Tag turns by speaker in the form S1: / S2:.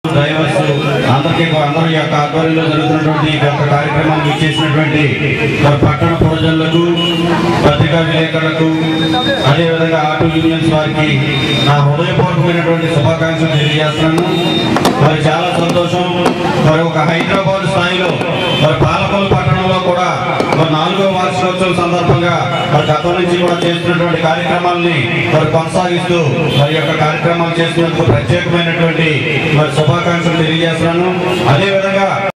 S1: drivers అందరికీ అందరి యొక్క ఆధ్వర్యంలో జరుగుతున్నటువంటి ఈ యొక్క కార్యక్రమాన్ని ఇచ్చేసినటువంటి మరి పట్టణ ప్రజలకు పత్రికా విలేకరులకు అదేవిధంగా ఆటో యూనియన్స్ వారికి నా హృదయపూర్వకమైనటువంటి శుభాకాంక్షలు తెలియజేస్తున్నాను మరి చాలా సంతోషం మరి ఒక హైదరాబాద్ స్థాయిలో మరి పాలకొల్లు పట్టణంలో కూడా మరి నాలుగో వార్షికోత్సవం సందర్భంగా మరి గతం నుంచి కూడా చేస్తున్నటువంటి కార్యక్రమాలని మరి కొనసాగిస్తూ మరి యొక్క కార్యక్రమాలు చేసినందుకు ప్రత్యేకమైనటువంటి మరి శుభాకాంక్షలు తెలియజేస్తున్నాను అదేవిధంగా